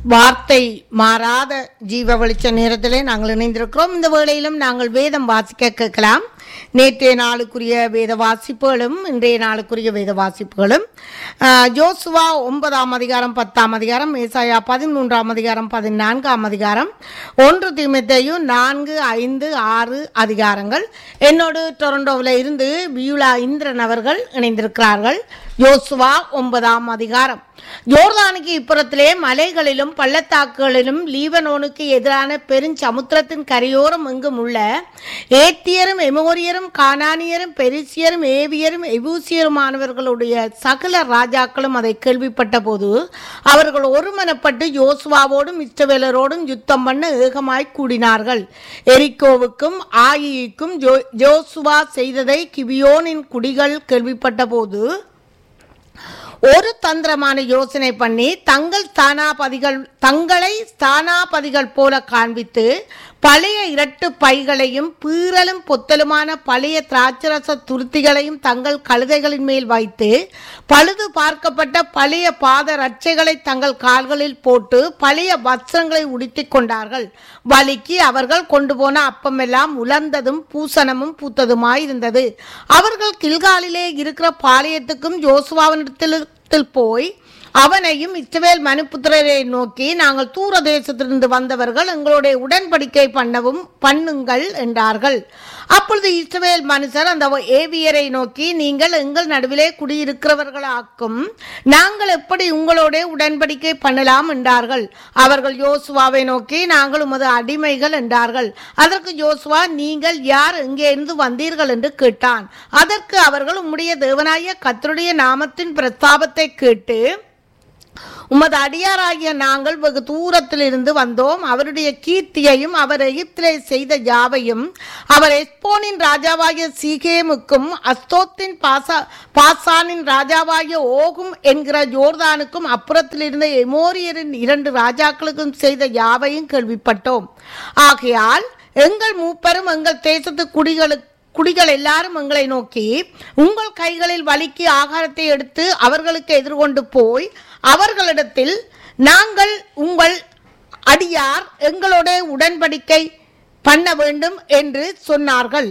வார்த்தை மாறாத ஜீவ வெளிச்ச நேரத்திலே நாங்கள் இணைந்திருக்கிறோம் இந்த வேளையிலும் நாங்கள் வேதம் வாசிக்க கேட்கலாம் நேற்றைய நாளுக்குரிய வேத வாசிப்புகளும் இன்றைய நாளுக்குரிய வேத வாசிப்புகளும் ஆஹ், ஜோசுவா ஒன்பதாம் அதிகாரம் பத்தாம் அதிகாரம் ஏசாயா பதிமூன்றாம் அதிகாரம் பதினான்காம் அதிகாரம் ஒன்று தீமத்தையும் நான்கு ஐந்து ஆறு அதிகாரங்கள் என்னோடு டொரண்டோவில் இருந்து பியூலா இந்திரன் அவர்கள் இணைந்திருக்கிறார்கள் யோசுவா ஒன்பதாம் அதிகாரம் ஜோர்தானுக்கு இப்புறத்திலே மலைகளிலும் பள்ளத்தாக்குகளிலும் லீபனோனுக்கு எதிரான பெருஞ்சமுத்திரத்தின் கரையோரம் எங்கும் உள்ள ஏத்தியரும் எமோரியரும் கானானியரும் பெரிசியரும் ஏவியரும் எபூசியருமானவர்களுடைய சகல ராஜாக்களும் அதை கேள்விப்பட்ட போது அவர்கள் ஒருமனப்பட்டு யோசுவாவோடும் இஸ்ரவேலரோடும் யுத்தம் பண்ண ஏகமாய் கூடினார்கள் எரிக்கோவுக்கும் ஆயிக்கும் ஜோ ஜோசுவா செய்ததை கிபியோனின் குடிகள் கேள்விப்பட்ட போது ஒரு தந்திரமான யோசனை பண்ணி தங்கள் ஸ்தானாபதிகள் தங்களை ஸ்தானாபதிகள் போல காண்பித்து பழைய இரட்டு பைகளையும் பீறலும் பொத்தலுமான பழைய திராட்சரச துருத்திகளையும் தங்கள் கழுதைகளின் மேல் வைத்து பழுது பார்க்கப்பட்ட பழைய பாத ரட்சைகளை தங்கள் கால்களில் போட்டு பழைய வஸ்திரங்களை உடுத்திக் கொண்டார்கள் வலிக்கு அவர்கள் கொண்டு போன அப்பமெல்லாம் உலர்ந்ததும் பூசணமும் பூத்ததுமாயிருந்தது அவர்கள் கில்காலிலே இருக்கிற பாளையத்துக்கும் யோசுவாவினிடத்தில் போய் அவனையும் இஸ்ரவேல் மனுப்புத்திரரை நோக்கி நாங்கள் தூர தேசத்திலிருந்து வந்தவர்கள் எங்களுடைய உடன்படிக்கை பண்ணவும் பண்ணுங்கள் என்றார்கள் அப்பொழுது இஸ்ரவேல் மனுஷர் அந்த ஏவியரை நோக்கி நீங்கள் எங்கள் நடுவிலே குடியிருக்கிறவர்களாக்கும் நாங்கள் எப்படி உங்களோட உடன்படிக்கை பண்ணலாம் என்றார்கள் அவர்கள் யோசுவாவை நோக்கி நாங்கள் உமது அடிமைகள் என்றார்கள் அதற்கு யோசுவா நீங்கள் யார் எங்கே இருந்து வந்தீர்கள் என்று கேட்டான் அதற்கு அவர்கள் உம்முடைய தேவனாய கத்தருடைய நாமத்தின் பிரஸ்தாபத்தை கேட்டு உமது அடியாராகிய நாங்கள் வெகு தூரத்தில் இருந்து வந்தோம் அவருடைய கீர்த்தியையும் அவர் எகிப்திலே செய்த யாவையும் அவர் எஸ்போனின் ராஜாவாகிய சீகேமுக்கும் அஸ்தோத்தின் பாசா பாசானின் ராஜாவாகிய ஓகும் என்கிற ஜோர்தானுக்கும் அப்புறத்தில் இருந்த எமோரியரின் இரண்டு ராஜாக்களுக்கும் செய்த யாவையும் கேள்விப்பட்டோம் ஆகையால் எங்கள் மூப்பரும் எங்கள் தேசத்து குடிகளுக்கு குடிகள் எல்லாரும் எங்களை நோக்கி உங்கள் கைகளில் வலிக்கு ஆகாரத்தை எடுத்து அவர்களுக்கு எதிர்கொண்டு போய் அவர்களிடத்தில் நாங்கள் உங்கள் அடியார் எங்களோட உடன்படிக்கை பண்ண வேண்டும் என்று சொன்னார்கள்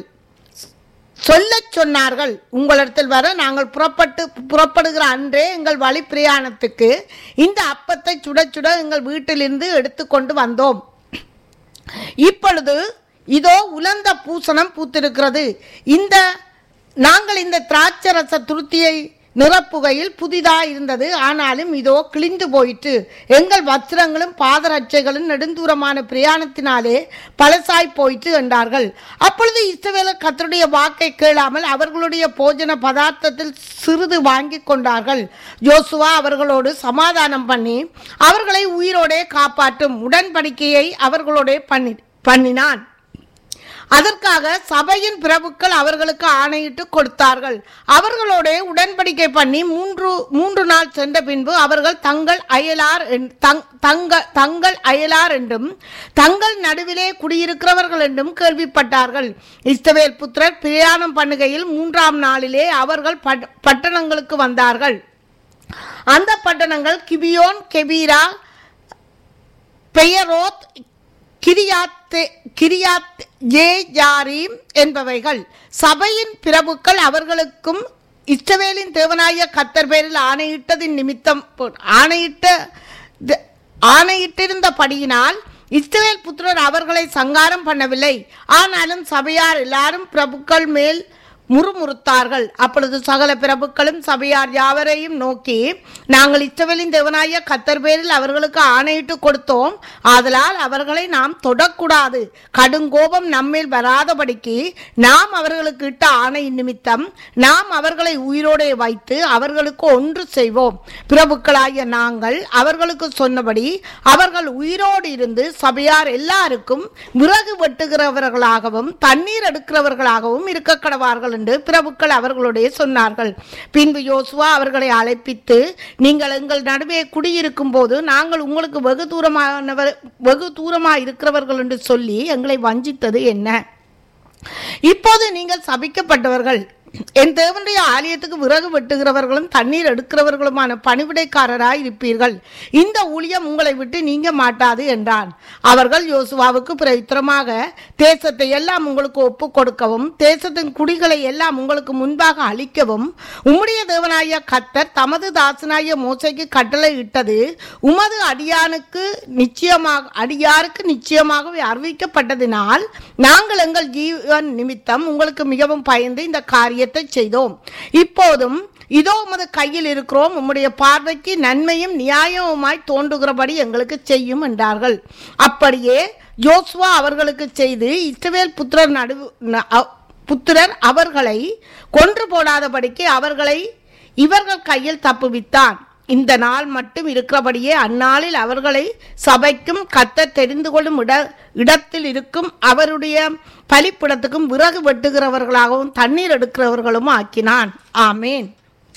சொல்லச் சொன்னார்கள் உங்களிடத்தில் வர நாங்கள் புறப்பட்டு புறப்படுகிற அன்றே எங்கள் வழி பிரயாணத்துக்கு இந்த அப்பத்தை சுட சுட எங்கள் வீட்டிலிருந்து எடுத்துக்கொண்டு வந்தோம் இப்பொழுது இதோ உலர்ந்த பூசணம் பூத்திருக்கிறது இந்த நாங்கள் இந்த திராட்சரச துருத்தியை நிரப்புகையில் புதிதா இருந்தது ஆனாலும் இதோ கிழிந்து போயிற்று எங்கள் வஸ்திரங்களும் பாதரட்சைகளும் நெடுந்தூரமான பிரயாணத்தினாலே பழசாய் போயிற்று என்றார்கள் அப்பொழுது இஸ்ரவேலர் கத்தருடைய வாக்கை கேளாமல் அவர்களுடைய போஜன பதார்த்தத்தில் சிறிது வாங்கி கொண்டார்கள் ஜோசுவா அவர்களோடு சமாதானம் பண்ணி அவர்களை உயிரோடே காப்பாற்றும் உடன்படிக்கையை அவர்களோடே பண்ணி பண்ணினான் அதற்காக சபையின் பிரபுக்கள் அவர்களுக்கு ஆணையிட்டு கொடுத்தார்கள் அவர்களோட உடன்படிக்கை பண்ணி மூன்று மூன்று நாள் சென்ற பின்பு அவர்கள் தங்கள் அயலார் என்- தங்- தங்க தங்கள் அயலார் என்றும் தங்கள் நடுவிலே குடியிருக்கிறவர்கள் என்றும் கேள்விப்பட்டார்கள் இஸ்தவேல் புத்திரர் பிரயாணம் பண்ணுகையில் மூன்றாம் நாளிலே அவர்கள் பட்- பட்டணங்களுக்கு வந்தார்கள் அந்த பட்டணங்கள் Gibeon Chephirah Beeroth Kiriath Kiriath ஜே ஜாரீம் என்பவைகள் சபையின் பிரபுக்கள் அவர்களுக்கும் இஸ்ரவேலின் தேவனாய கத்தர் பேரில் ஆணையிட்டதின் நிமித்தம் ஆணையிட்ட த- ஆணையிட்டிருந்தபடியினால் இஸ்ரவேல் புத்திரர் அவர்களை சங்காரம் பண்ணவில்லை ஆனாலும் சபையார் எல்லாரும் பிரபுக்கள் மேல் முறுமுறுத்தார்கள் அப்பொழுது சகல பிரபுக்களும் சபையார் யாவரையும் நோக்கி நாங்கள் இஸ்ரவேலின் தேவனாய கத்தர் பேரில் அவர்களுக்கு ஆணையிட்டு கொடுத்தோம் ஆதலால் அவர்களை நாம் தொடக்கூடாது கடுங்கோபம் நம்மேல் வராதபடிக்கு நாம் அவர்களுக்கு இட்ட ஆணையின் நிமித்தம் நாம் அவர்களை உயிரோடே வைத்து அவர்களுக்கு ஒன்று செய்வோம் பிரபுக்களாகிய நாங்கள் அவர்களுக்கு சொன்னபடி அவர்கள் உயிரோடு இருந்து சபையார் எல்லாருக்கும் விறகு வெட்டுகிறவர்களாகவும் தண்ணீர் எடுக்கிறவர்களாகவும் இருக்க கடவார்கள் என்று பிரபுக்கள் அவர்களுடைய சொன்னார்கள் பின்பு யோசுவா அவர்களை அழைப்பித்து நீங்கள் எங்கள் நடுவே குடியிருக்கும் போது நாங்கள் உங்களுக்கு வெகு தூரமானவர் வெகு தூரமாக இருக்கிறவர்கள் என்று சொல்லி எங்களை வஞ்சித்தது என்ன இப்போது நீங்கள் சபிக்கப்பட்டவர்கள் என் தேவனுடைய ஆலயத்துக்கு விறகு வெட்டுகிறவர்களும் தண்ணீர் எடுக்கிறவர்களுமான பணிவிடைக்காரராய் இருப்பீர்கள் இந்த ஊழியம் உங்களை விட்டு நீங்க மாட்டாது என்றான் அவர்கள் யோசுவாவுக்கு பிரயுத்தரமாக தேசத்தை எல்லாம் உங்களுக்கு ஒப்பு கொடுக்கவும் தேசத்தின் குடிகளை எல்லாம் உங்களுக்கு முன்பாக அளிக்கவும் உம்முடைய தேவனாய கத்தர் தமது தாசனாய மோசைக்கு கட்டளை இட்டது உமது அடியானுக்கு நிச்சயமாக அடியாருக்கு நிச்சயமாகவே அறிவிக்கப்பட்டதினால் நாங்கள் எங்கள் ஜீவன் நிமித்தம் உங்களுக்கு மிகவும் பயந்து இந்த காரியத்தை செய்தோம் இப்போதும் இதோ உமது கையில் இருக்கிறோம் உம்முடைய பார்வைக்கு நன்மையும் நியாயமுமாய் தோன்றுகிறபடி எங்களுக்கு செய்யும் என்றார்கள் அப்படியே யோசுவா அவர்களுக்கு செய்து இஸ்ரவேல் புத்திரர் நடு ந- அ- புத்திரர் அவர்களை கொன்று போடாதபடிக்கு அவர்களை இவர்கள் கையில் தப்புவித்தான் இந்த நாள் மட்டும் இருக்கிறபடியே அந்நாளில் அவர்களை சபைக்கும் கத்த தெரிந்து கொள்ளும் இட இடத்தில் இருக்கும் அவருடைய பலிப்பிடத்துக்கும் விறகு வெட்டுகிறவர்களாகவும் தண்ணீர் எடுக்கிறவர்களும் ஆக்கினான் ஆமேன்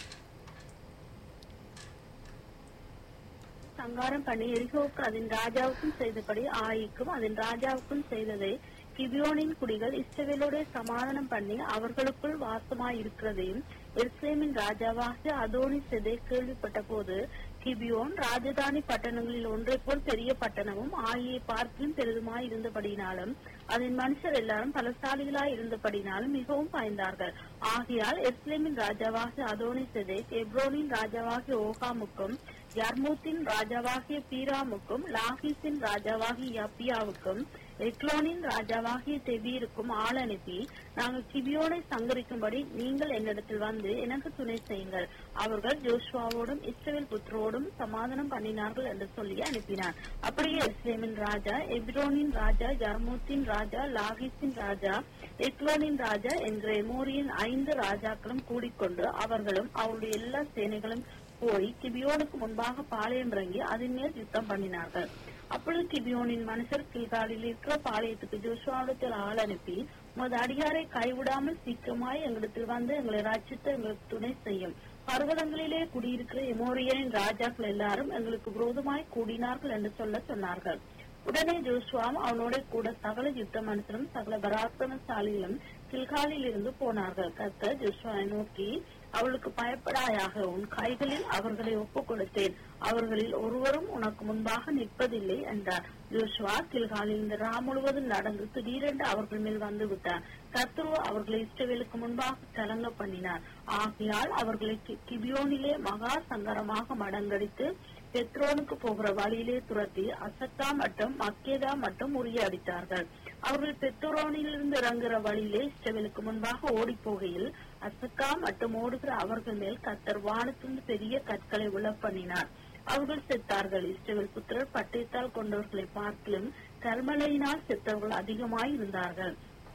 சங்காரம் பண்ணி எரிகோவுக்கு அதன் ராஜாவுக்கும் செய்தபடி ஆயிக்கும் அதன் ராஜாவுக்கும் செய்ததை கிபியோனின் குடிகள் இஸ்ரவேலோட சமாதானம் பண்ணி அவர்களுக்குள் வாசமாய் இருக்கிறதையும் எருசலேமின் ராஜாவாகிய அதோனி செதை கேள்விப்பட்ட போது கிபியோன் ராஜதானி பட்டணங்களில் ஒன்றை போல் பெரிய பட்டணமும் ஆகிய பார்க்கிலும் பெரிதுமாய் இருந்தபடினாலும் அதன் மனுஷர் எல்லாரும் பலசாலிகளாய் இருந்தபடினாலும் மிகவும் பயந்தார்கள் ஆகையால் எருசலேமின் ராஜாவாகிய அதோனி செதை எப்ரோனின் ராஜாவாகிய ஓகாமுக்கும் யர்மூத்தின் ராஜாவாகிய பீராமுக்கும் லாகிஸின் ராஜாவாகிய யப்பியாவுக்கும் எக்லோனின் ராஜாவாகிய தெபீருக்கும் ஆள் அனுப்பி நாங்கள் கிபியோனை சங்கரிக்கும்படி நீங்கள் என்னிடத்தில் வந்து எனக்கு துணை செய்யுங்கள் அவர்கள் ஜோஷுவாவோடும் இஸ்ரவேல் புத்திரோடும் சமாதானம் பண்ணினார்கள் என்று சொல்லி அனுப்பினார் அப்படியே இஸ்ரேமின் ராஜா எப்ரோனின் ராஜா யர்மூத்தின் ராஜா லாகிஸின் ராஜா எக்லோனின் ராஜா என்ற எமோரியின் ஐந்து ராஜாக்களும் கூடிக்கொண்டு அவர்களும் அவருடைய எல்லா சேனைகளும் போய் கிபியோனுக்கு முன்பாக பாளையம் இறங்கி அதன் மேல் யுத்தம் பண்ணினார்கள் அப்பொழுது கிபியோனின் மனுஷர் கில்காலில் இருக்கிற பாளையத்துக்கு ஜோஷுவாவிடத்தில் ஆள் அனுப்பி உமது அடியாரை கைவிடாமல் சீக்கிரமாய் எங்களிடத்தில் வந்து எங்களை ராட்சித்து எங்களுக்கு துணை செய்யும் பர்வதங்களிலே குடியிருக்கிற எமோரியரின் ராஜாக்கள் எல்லாரும் எங்களுக்கு விரோதமாய் கூடினார்கள் என்று சொல்ல சொன்னார்கள் உடனே ஜோஷுவாவும் அவனோட கூட சகல யுத்த மனுஷரும் சகல பராக்கிரமசாலிகளும் கில்காலில் இருந்து போனார்கள் கத்த ஜோஷுவாவை நோக்கி அவளுக்கு பயப்படாயாக உன் கைகளில் அவர்களை ஒப்புக் கொடுத்தேன் அவர்களில் ஒருவரும் உனக்கு முன்பாக நிற்பதில்லை என்றார் ஜோஷுவா கில்காலில் இந்த ரா முழுவதும் நடந்து திடீரென்று அவர்கள் மேல் வந்து விட்டார் கத்ருவ அவர்களை இஸ்ரவேலுக்கு முன்பாக கலங்க பண்ணினார் ஆகையால் அவர்களை கி- கிபியோனிலே மகா சங்கரமாக மடங்கடித்து பெத்ரோனுக்கு போகிற வழியிலே துரத்தி அசத்தா மற்றும் மக்கேதா மற்றும் முறியடித்தார்கள் அவர்கள் பெத்ரோனிலிருந்து இறங்குற வழியிலே இஸ்ரவேலுக்கு முன்பாக ஓடிப் போகையில் அசக்கா மற்றும் ஓடுகிற அவர்கள் மேல் கத்தர் வானத்திலிருந்து பெரிய கற்களை விழப் பண்ணினார் அவர்கள் செத்தார்கள் இஸ்ரவேல் புத்திரர் பட்டயத்தால் கொண்டவர்களை பார்க்கிலும் கர்மலையினால் செத்தவர்கள் அதிகமாய் இருந்தார்கள்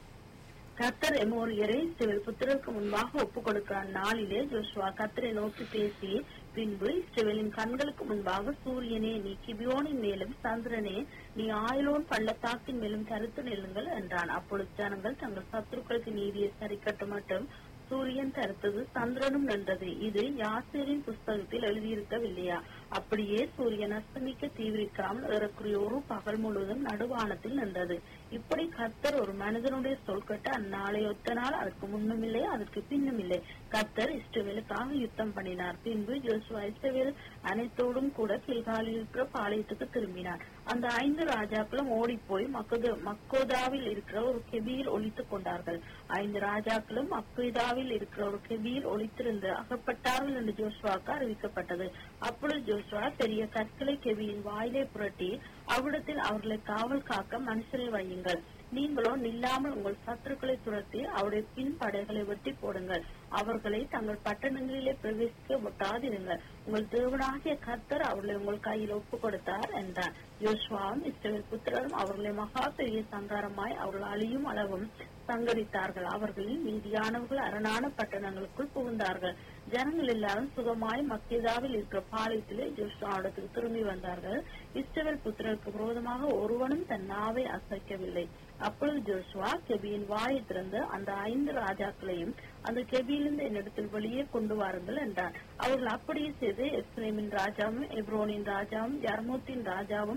கத்தர் எமோரியரை இஸ்ரவேல் புத்திரருக்கு முன்பாக ஒப்புக் கொடுக்கிற நாளிலே ஜோஷுவா கத்தரை நோக்கி பேசி பின்பு இஸ்ரவேலின் கண்களுக்கு முன்பாக சூரியனே நீ கிபியோனின் மேலும் சந்திரனே நீ ஆயிலோன் பள்ளத்தாக்கின் மேலும் கருத்து நெல்லுங்கள் என்றான் அப்பொழுது ஜனங்கள் தங்கள் சத்துருக்களுக்கு நீதியை சரிக்கட்ட மட்டும் சூரியன் தருத்தது சந்திரனும் நின்றது இது யாசேரின் புஸ்தகத்தில் எழுதியிருக்கவில்லையா அப்படியே சூரியன் அஸ்தமிக்க தீவிரிக்காமல் ஏறக்குறைய ஒரு பகல் முழுவதும் நடுவானத்தில் நின்றது இப்படி கர்த்தர் ஒரு மனிதனுடைய சொல் கட்ட அந்நாளை ஒத்த நாள் அதற்கு முன்னும் இல்லை அதற்கு பின்னும் இல்லை கர்த்தர் இஸ்ரவேலுக்காக யுத்தம் பண்ணினார் பின்பு ஜோசுவா இஸ்ரவேல் அனைத்தோடும் கூட கில்காலில் இருக்கிற பாளையத்துக்கு திரும்பினார் அந்த ஐந்து ராஜாக்களும் ஓடிப்போய் மக்கது மக்கோதாவில் இருக்கிற ஒரு கெபியில் ஒளித்துக் கொண்டார்கள் ஐந்து ராஜாக்களும் மக்கோதாவில் இருக்கிற ஒரு கெபியில் ஒளித்திருந்து அகப்பட்டார்கள் என்று ஜோசுவாக்கு அறிவிக்கப்பட்டது அப்பொழுது ஜோசுவா பெரிய கற்களை கெபியின் வாயிலே புரட்டி அவ்விடத்தில் அவர்களை காவல் காக்க மனுஷரை வையுங்கள் நீங்களோ நில்லாமல் உங்கள் சத்துருக்களை துரத்தி அவருடைய பின் படைகளை வெட்டி போடுங்கள் அவர்களை தங்கள் பட்டணங்களிலே பிரவேசிக்க விட்டாதிருங்கள் உங்கள் தேவனாகிய கர்த்தர் அவர்களை உங்கள் கையில் ஒப்புக் கொடுத்தார் என்றார் யோசுவாவும் இஸ்ரவேல் புத்திரரும் அவர்களை மகா பெரிய சங்காரமாய் அவர்கள் அழியும் அளவும் சங்கரித்தார்கள் அவர்களில் மீதியானவர்கள் அரணான பட்டணங்களுக்குள் புகுந்தார்கள் ஜனங்கள் எல்லாரும் சுகமாய் மக்கேதாவில் இருக்கிற பாளையத்திலே ஜோஷுவாவிடத்துக்கு திரும்பி வந்தார்கள் இஸ்ரவேல் புத்திரருக்கு விரோதமாக ஒருவனும் தன் நாவை அசைக்கவில்லை அப்பொழுது ஜோஷுவா கெபியின் வாயை திறந்து அந்த ஐந்து ராஜாக்களையும் அந்த கெபியிலிருந்து என்னிடத்தில் வெளியே கொண்டு வாருங்கள் என்றார் அவர்கள் அப்படியே செய்து எஸ்ரேமின் ராஜாவும் எப்ரோனின் ராஜாவும் யர்மூத்தின் ராஜாவும்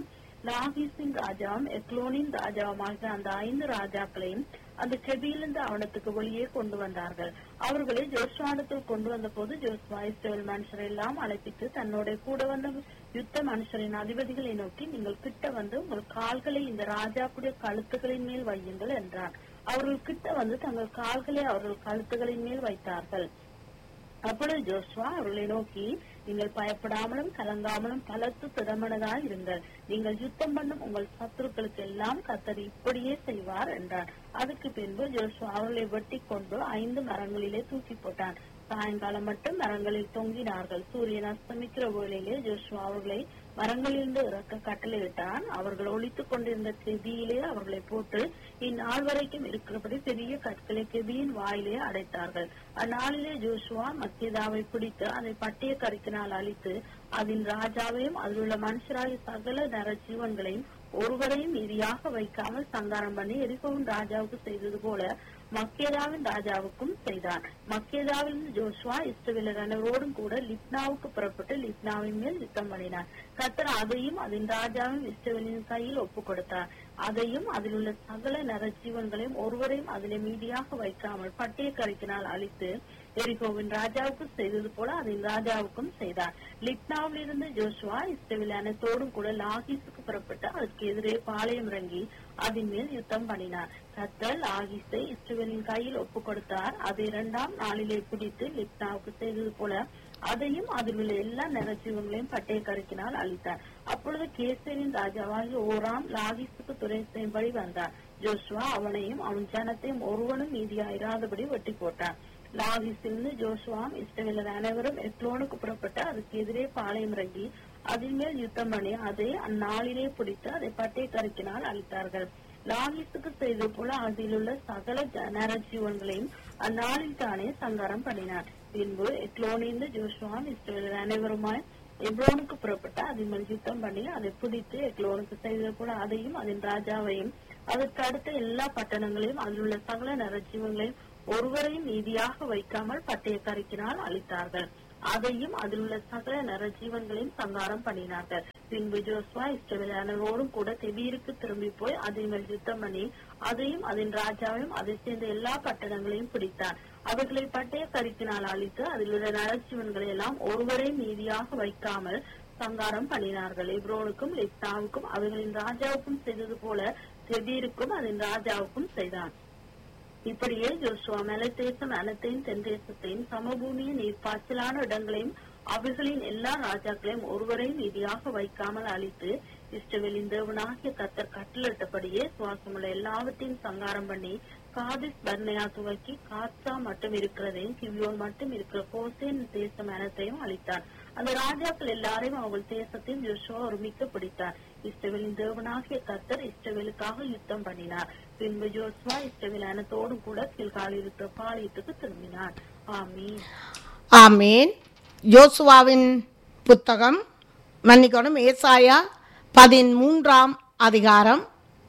லாகீஸின் ராஜாவும் எக்லோனின் ராஜாவுமாகிய அந்த ஐந்து ராஜாக்களையும் அந்த கெபியிலிருந்து அவனத்துக்கு வெளியே கொண்டு வந்தார்கள் அவர்களை ஜோஸ்வானத்தில் கொண்டு வந்த போது ஜோஸ்வா இஸ்ரேல் மனுஷரை எல்லாம் அழைப்பித்து தன்னோட கூட வந்த யுத்த மனுஷரின் அதிபதிகளை நோக்கி நீங்கள் கிட்ட வந்து உங்கள் கால்களை இந்த ராஜாக்குடைய கழுத்துகளின் மேல் வையுங்கள் என்றார் அவர்கள் கிட்ட வந்து தங்கள் கால்களை அவர்கள் கழுத்துகளின் மேல் வைத்தார்கள் அப்பொழுது ஜோஸ்வா அவர்களை நோக்கி நீங்கள் பயப்படாமலும் கலங்காமலும் பலத்து திடமனதாய் இருங்கள் நீங்கள் யுத்தம் பண்ணும் உங்கள் சத்துருக்களுக்கு எல்லாம் கத்தர் இப்படியே செய்வார் என்றார் அதுக்கு பின்பு ஜோஸ்வா அவர்களை வெட்டி கொண்டு ஐந்து மரங்களிலே தூக்கி போட்டான் சாயங்காலம் மட்டும் மரங்களில் தொங்கினார்கள் சூரியன் அஸ்தமிக்கிற வேளையிலே ஜோஸ்வா அவர்களை மரங்களிலிருந்து இறக்க கட்டளையிட்டான் அவர்கள் ஒழித்துக் கொண்டிருந்த கெபியிலே அவர்களை போட்டு இந்நாள் வரைக்கும் இருக்கிறபடி பெரிய கற்களை கெபியின் வாயிலே அடைத்தார்கள் அந்நாளிலே ஜோஷுவா மக்கியதாவை பிடித்து அதை பட்டிய கருக்கினால் அழித்து அதன் ராஜாவையும் அதில் உள்ள மனுஷராகிய சகல நரஜீவன்களையும் ஒருவரையும் இரியாக வைக்காமல் சங்காரம் பண்ணி எரிகோவின் ராஜாவுக்கு செய்தது போல மக்கேதாவின் ராஜாவுக்கும் செய்தான் மக்கேதாவிலிருந்து ஜோஷுவா இஸ்ரவேலர் அனைவரோடும் கூட லிப்னாவுக்கு புறப்பட்டு லிப்னாவின் மேல் யுத்தம் பண்ணினார் கத்தர் அதையும் அதன் ராஜாவும் இஸ்ரவேலின் கையில் ஒப்புக் கொடுத்தார் அதையும் அதில் உள்ள சகல நரஜீவன்களையும் ஒருவரையும் அதிலே மீதியாக வைக்காமல் பட்டிய கரைக்கினால் அழித்து எரிகோவின் ராஜாவுக்கு செய்தது போல அதன் ராஜாவுக்கும் செய்தார் லிப்னாவில் இருந்து ஜோஷுவா இஸ்ரவேல் அனைத்தோடும் கூட லாகிஸுக்கு புறப்பட்டு அதற்கு எதிரே பாளையம் இறங்கி அதன் மேல் யுத்தம் பண்ணினார் கத்தர் லாகிஸை இஸ்ரவேலின் கையில் ஒப்புக் கொடுத்தார் அதை இரண்டாம் நாளிலே பிடித்து லிப்னாவுக்கு செய்தது போல அதையும் அதில் உள்ள எல்லா நரஜீவங்களையும் பட்டய கருக்கினால் அழித்தார் அப்பொழுது கேசரின் ராஜாவாகிய ஓராம் லாகிஸுக்கு துறை செய்யும்படி வந்தார் ஜோஷுவா அவனையும் அவன் ஜனத்தையும் ஒருவனும் மீதியாயிராதபடி வெட்டி போட்டான் லாகிஸிலிருந்து ஜோஷுவாம் இஸ்ரவேலர் அனைவரும் எக்லோனுக்கு புறப்பட்டு அதுக்கு எதிரே பாளையம் இறங்கி அதன் மேல் யுத்தம் பண்ணி அதை அந்நாளிலே பிடித்து அதை பட்டய கருக்கினால் அழித்தார்கள் லாகிஸுக்கு செய்தது போல அதிலுள்ள சகல நரஜீவன்களையும் அந்நாளில் தானே சங்காரம் பண்ணினார் பின்பு எக்லோனிந்து ஜோஷுவாம் இஸ்ரேலர் அனைவருமாய் எப்ரோனுக்கு புறப்பட்டு அதன் மேல் யுத்தம் பண்ணி அதை பிடித்து எக்லோனுக்கு செய்தது போல அதையும் அதன் ராஜாவையும் அதற்கு அடுத்த எல்லா பட்டணங்களையும் அதில் உள்ள சகல நரஜீவங்களையும் ஒருவரையும் நீதியாக வைக்காமல் பட்டய கருக்கினால் அழித்தார்கள் அதையும் அதில் உள்ள சகல நரஜீவன்களையும் சங்காரம் பண்ணினார்கள் பின்பு ஜோஸ்வா இஸ்ரவேலானோரும் கூட தெபீருக்கு திரும்பி போய் அதன் மேல் யுத்தம் பண்ணி அதையும் அதன் ராஜாவையும் அதை சேர்ந்த எல்லா பட்டணங்களையும் பிடித்தார் அவர்களை பட்டய கருக்கினால் அழித்து அதில் உள்ள நரஜீவன்களை எல்லாம் ஒருவரையும் நீதியாக வைக்காமல் சங்காரம் பண்ணினார்கள் எப்ரோனுக்கும் லிப்னாவுக்கும் அவர்களின் ராஜாவுக்கும் செய்தது போல தெபீருக்கும் அதன் ராஜாவுக்கும் செய்தான் இப்படியே ஜோசுவா மலை தேசம் அனைத்தையும் தென் தேசத்தையும் சமபூமியின் நீர்ப்பாய்ச்சலான இடங்களையும் அவைகளின் எல்லா ராஜாக்களையும் ஒருவரையும் நிதியாக வைக்காமல் அழித்து இஷ்டவெளியின் தேவனாகிய கத்தர் கட்டளிட்டபடியே சுவாசமுள்ள எல்லாவற்றையும் சங்காரம் பண்ணி காதிஸ் பர்னையா துவக்கி காத்சா மட்டும் இருக்கிறதையும் கிவியோன் மட்டும் இருக்கிற கோசேன் தேசம் அனைத்தையும் அழித்தார் அந்த ராஜாக்கள் எல்லாரையும் அவர்கள் தேசத்தையும் யோசுவா ஒருமிக்க பிடித்தார் இஸ்ரவேலின் தேவனாகிய கத்தர் இஸ்ரவேலுக்காக யுத்தம் பண்ணினார் பின்பு ஜோஸ்வா இஸ்ரவேல் அனத்தோடும் கூட கீழ்காலில் இருக்கிற பாளையத்துக்கு திரும்பினார் ஆமீன் ஆமேன் யோசுவாவின் புத்தகம் மன்னிக்கணும் ஏசாயா பதிமூன்றாம் அதிகாரம்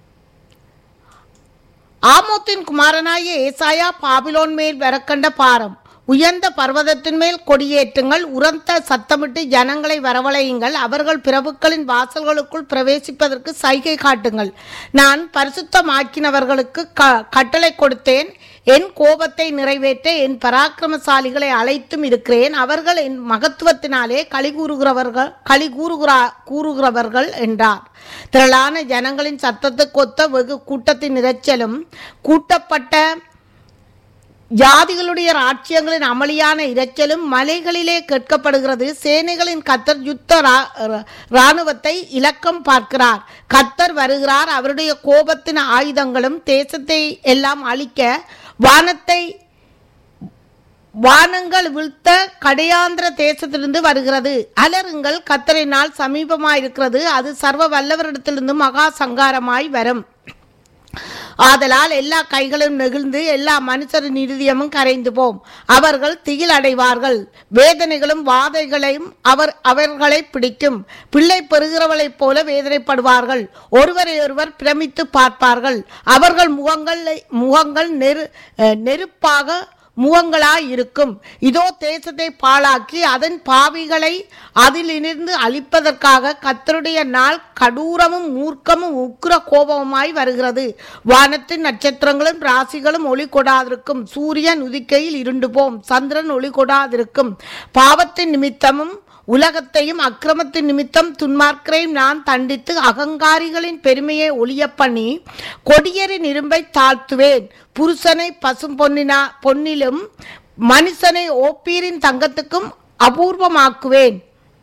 ஆமோத்தின் குமாரனாகிய ஏசாயா பாபிலோன் மேல் வரக்கண்ட பாரம் உயர்ந்த பர்வதத்தின் மேல் கொடியேற்றுங்கள் உரத்த சத்தமிட்டு ஜனங்களை வரவழையுங்கள் அவர்கள் பிரபுக்களின் வாசல்களுக்குள் பிரவேசிப்பதற்கு சைகை காட்டுங்கள் நான் பரிசுத்தமாக்கினவர்களுக்கு க கட்டளை கொடுத்தேன் என் கோபத்தை நிறைவேற்ற என் பராக்கிரமசாலிகளை அழைத்தும் இருக்கிறேன் அவர்கள் என் மகத்துவத்தினாலே களி கூறுகிறவர்கள் களி கூறுகிறா கூறுகிறவர்கள் என்றார் திரளான ஜனங்களின் சத்தத்துக்கொத்த வெகு கூட்டத்தின் இரைச்சலும் கூட்டப்பட்ட ஜாதிகளுடைய ராட்சியங்களின் அமளியான இரைச்சலும் மலைகளிலே கேட்கப்படுகிறது சேனைகளின் கத்தர் யுத்த ரா- ர- இராணுவத்தை இலக்கம் பார்க்கிறார் கத்தர் வருகிறார் அவருடைய கோபத்தின் ஆயுதங்களும் தேசத்தை எல்லாம் அழிக்க வானத்தை வானங்கள் வீழ்த்த கடையாந்திர தேசத்திலிருந்து வருகிறது அலருங்கள் கத்தரின் நாள் சமீபமாயிருக்கிறது அது சர்வ வல்லவரிடத்திலிருந்து மகா சங்காரமாய் வரும் ஆதலால் எல்லா கைகளும் நெகிழ்ந்து எல்லா மனுஷரின் இருதயமும் கரைந்து போம் அவர்கள் திகில் அடைவார்கள் வேதனைகளும் வாதைகளையும் அவர் அவர்களை பிடிக்கும் பிள்ளை பெறுகிறவளைப் போல வேதனைப்படுவார்கள் ஒருவரை ஒருவர் பிரமித்து பார்ப்பார்கள் அவர்கள் முகங்கள் முகங்கள் நெரு அஹ், நெருப்பாக முகங்களாய் இருக்கும் இதோ தேசத்தை பாழாக்கி அதன் பாவிகளை அதிலிருந்து அழிப்பதற்காக கத்தருடைய நாள் கடூரமும் மூர்க்கமும் உக்கிர கோபமுமாய் வருகிறது வானத்தின் நட்சத்திரங்களும் ராசிகளும் ஒளி கொடாதிருக்கும் சூரியன் உதிக்கையில் இருண்டு போம் சந்திரன் ஒளி கொடாதிருக்கும் பாவத்தின் நிமித்தமும் உலகத்தையும் அக்கிரமத்தின் நிமித்தம் துன்மார்க்கரையும் நான் தண்டித்து அகங்காரிகளின் பெருமையை ஒளிய பண்ணி கொடியரின் இரும்பை தாழ்த்துவேன் புருஷனை பசும் பொன்னினா பொன்னிலும் மனுஷனை ஓப்பீரின் தங்கத்துக்கும் அபூர்வமாக்குவேன்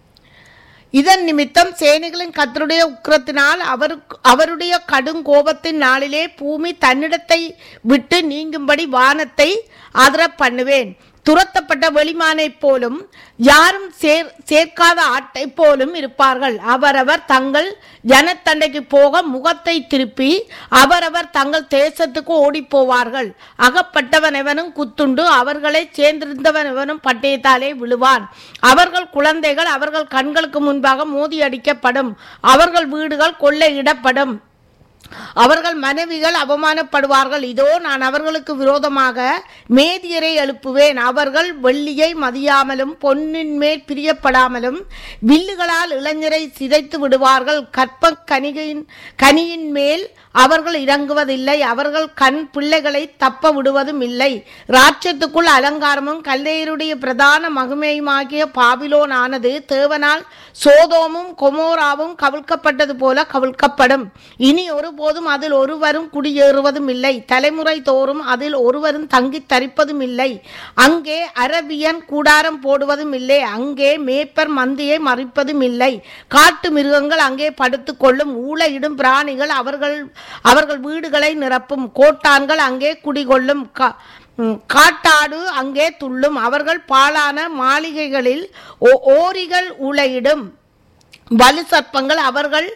இதன் நிமித்தம் சேனைகளின் கத்தருடைய உக்கிரத்தினால் அவருக்கு அவருடைய கடும் கோபத்தின் நாளிலே பூமி தன்னிடத்தை விட்டு நீங்கும்படி வானத்தை ஆதர பண்ணுவேன் துரத்தப்பட்ட வெளிமானைப் போலும் யாரும் சேர் சேர்க்காத ஆட்டை போலும் இருப்பார்கள் அவரவர் தங்கள் ஜனத்தண்டைக்கு போக முகத்தை திருப்பி அவரவர் தங்கள் தேசத்துக்கு ஓடிப் போவார்கள் அகப்பட்டவன் எவனும் குத்துண்டு அவர்களை சேர்ந்திருந்தவன் எவனும் பட்டயத்தாலே விழுவான் அவர்கள் குழந்தைகள் அவர்கள் கண்களுக்கு முன்பாக மோதி அடிக்கப்படும் அவர்கள் வீடுகள் கொள்ளையிடப்படும் அவர்கள் மனைவிகள் அவமானப்படுவார்கள் இதோ நான் அவர்களுக்கு விரோதமாக மேதியரை எழுப்புவேன் அவர்கள் வெள்ளியை மதியாமலும் பொன்னின் மேல் பிரியப்படாமலும் வில்லுகளால் இளைஞரை சிதைத்து விடுவார்கள் கற்ப கனிகையின் கனியின் மேல் அவர்கள் இறங்குவதில்லை அவர்கள் கண் பிள்ளைகளை தப்ப விடுவதும் இல்லை ராட்சத்துக்குள் அலங்காரமும் கல்லேயருடைய பிரதான மகிமையுமாகிய பாபிலோன் ஆனது தேவனால் சோதோமும் கொமோராவும் கவிழ்க்கப்பட்டது போல கவிழ்க்கப்படும் இனி ஒருபோதும் அதில் ஒருவரும் குடியேறுவதும் இல்லை தலைமுறை தோறும் அதில் ஒருவரும் தங்கி தரிப்பதும் இல்லை அங்கே அரபியன் கூடாரம் போடுவதும் இல்லை அங்கே மேப்பர் மந்தியை மறிப்பதும் இல்லை காட்டு மிருகங்கள் அங்கே படுத்துக்கொள்ளும் ஊழையிடும் பிராணிகள் அவர்கள் அவர்கள் வீடுகளை நிரப்பும் கோட்டான்கள் அங்கே குடிகொள்ளும் கா- ம், காட்டாடு அங்கே துள்ளும் அவர்கள் பாழான மாளிகைகளில் ஓ- ஓரிகள் ஊழையிடும் வலு சர்ப்பங்கள் அவர்கள்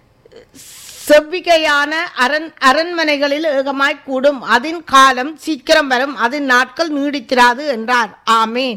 செவ்விகையான அரண் அரண்மனைகளில் ஏகமாய் கூடும் அதன் காலம் சீக்கிரம் வரும் அதன் நாட்கள் நீடித்திராது என்றார் ஆமேன்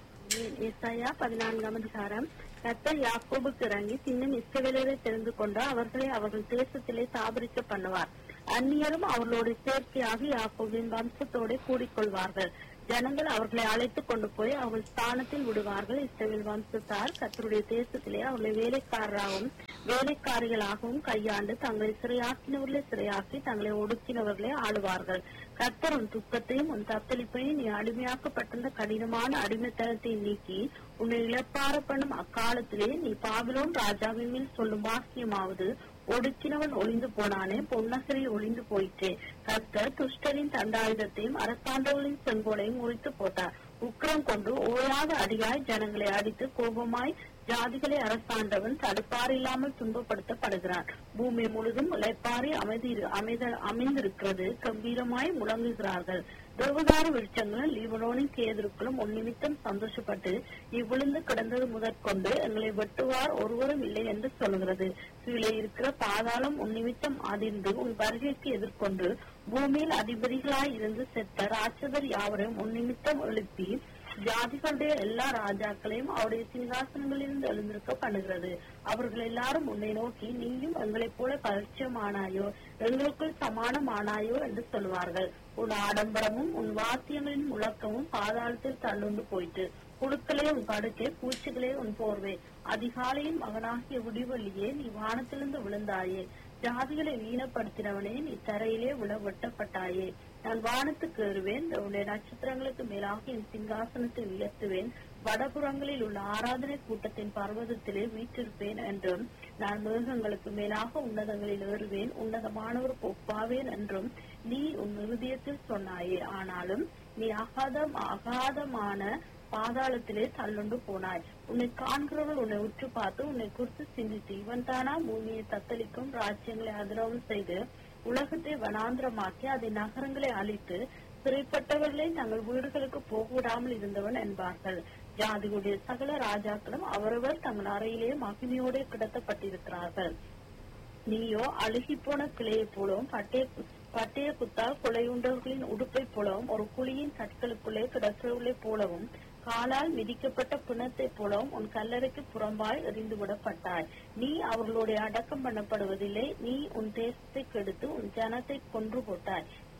ஏசாயா பதினான்காம் அதிகாரம் கர்த்தர் யாக்கோபுக்கு இறங்கி சின்னம் இஸ்ரவேலரை தெரிந்து கொண்டு அவர்களை அவர்கள் தேசத்திலே தாபரிக்க பண்ணுவார் அந்நியரும் அவர்களோடு சேர்க்கையாக யாக்கோபின் வம்சத்தோட கூடிக்கொள்வார்கள் ஜனங்கள் அவர்களை அழைத்துக் கொண்டு போய் அவர்கள் ஸ்தானத்தில் விடுவார்கள் இஸ்ரவேல் வம்சத்தார் கர்த்தருடைய தேசத்திலே அவர்களை வேலைக்காரராகவும் வேலைக்காரிகளாகவும் கையாண்டு தங்களை சிறையாக்கினவர்களை சிறையாக்கி தங்களை ஒடுக்கினவர்களை ஆளுவார்கள் கர்த்தர் உன் துக்கத்தையும் உன் தத்தளிப்பையும் நீ அடிமையாக்கப்பட்டிருந்த கடினமான அடிமைத்தனத்தை நீக்கி உன்னை இழப்பார பண்ணும் அக்காலத்திலே நீ பாபிலோன் ராஜாவின் மேல் சொல்லும் வாக்கியமாவது ஒடுக்கினவன் ஒளிந்து போனானே பொன்னசரி ஒளிந்து போயிற்றே கர்த்தர் துஷ்டரின் தண்டாயுதத்தையும் அரசாண்டவர்களின் செங்கோலையும் முறித்து போட்டார் உக்கிரம் கொண்டு ஓயாத அடியாய் ஜனங்களை அடித்து கோபமாய் ஜாதிகளை அரசாண்டவன் தடுப்பார் இல்லாமல் துன்பப்படுத்தப்படுகிறான் பூமி முழுதும் இளைப்பாரி அமைதி அமைத அமைந்திருக்கிறது கம்பீரமாய் முழங்குகிறார்கள் தேவதார விருட்சங்களும் லீபனோனின் கேதருக்களும் உன் நிமித்தம் சந்தோஷப்பட்டு இவ்விழுந்து கிடந்தது முதற்கொண்டு எங்களை வெட்டுவார் ஒருவரும் இல்லை என்று சொல்கிறது கீழே இருக்கிற பாதாளம் உன் நிமித்தம் அதிர்ந்து உன் வருகைக்கு எதிர்கொண்டு பூமியில் அதிபதிகளாய் இருந்து செத்த ராட்சதர் யாவரையும் உன் நிமித்தம் எழுப்பி ஜாதிகளுடைய எல்லா ராஜாக்களையும் அவருடைய சிங்காசனங்களிலிருந்து எழுந்திருக்க பண்ணுகிறது அவர்கள் எல்லாரும் உன்னை நோக்கி நீயும் எங்களைப் போல பரிச்சயமானாயோ எங்களுக்குள் சமானமானாயோ என்று சொல்வார்கள் உன் ஆடம்பரமும் உன் வாத்தியங்களின் முழக்கமும் பாதாளத்தில் தள்ளுண்டு போயிற்று புழுக்களே உன் படுக்கை பூச்சிகளே உன் போர்வை அதிகாலையின் மகனாகிய விடிவெள்ளியே நீ வானத்திலிருந்து விழுந்தாயே ஜாதிகளை வீணப்படுத்தினவனே நீ தரையிலே விழ வெட்டப்பட்டாயே நான் வானத்துக்கு ஏறுவேன் உன்னுடைய நட்சத்திரங்களுக்கு மேலாக என் சிங்காசனத்தை உயர்த்துவேன் வடபுறங்களில் உள்ள ஆராதனை கூட்டத்தின் பர்வதத்திலே வீற்றிருப்பேன் என்றும் நான் மிருகங்களுக்கு மேலாக உன்னதங்களில் ஏறுவேன் உன்னதமானவருக்கு ஒப்பாவேன் என்றும் நீ உன் இருதயத்தில் சொன்னாயே ஆனாலும் நீ அகாதம் அகாதமான பாதாளத்திலே தள்ளுண்டு போனாய் உன்னை காண்கிறவர்கள் உன்னை உற்று பார்த்து உன்னை குறித்து சிந்தித்து இவன் தானா பூமியை தத்தளிக்கும் ராஜ்யங்களை அதிரவும் செய்து உலகத்தை வனாந்திரமாக்கி அதை நகரங்களை அழித்து சிறைப்பட்டவர்களை தங்கள் வீடுகளுக்கு போக விடாமல் இருந்தவன் என்பார்கள் ஜாதிகளுடைய சகல ராஜாக்களும் அவரவர் தங்கள் அறையிலே மகிமையோடு கிடத்தப்பட்டிருக்கிறார்கள் நீயோ அழுகி போன கிளையைப் போலவும் பட்டய பட்டய குத்தால் கொலையுண்டவர்களின் உடுப்பைப் போலவும் ஒரு குழியின் கற்களுக்குள்ளே கிடக்கிறவர்களைப் போலவும் காலால் மிதிக்கப்பட்ட பிணத்தைப் போலவும் உன் கல்லறைக்கு புறம்பாய் எறிந்து விடப்பட்டாய் நீ அவர்களுடைய அடக்கம் பண்ணப்படுவதில்லை நீ உன் தேசத்தை கெடுத்து உன் ஜனத்தை கொன்று போட்டாய்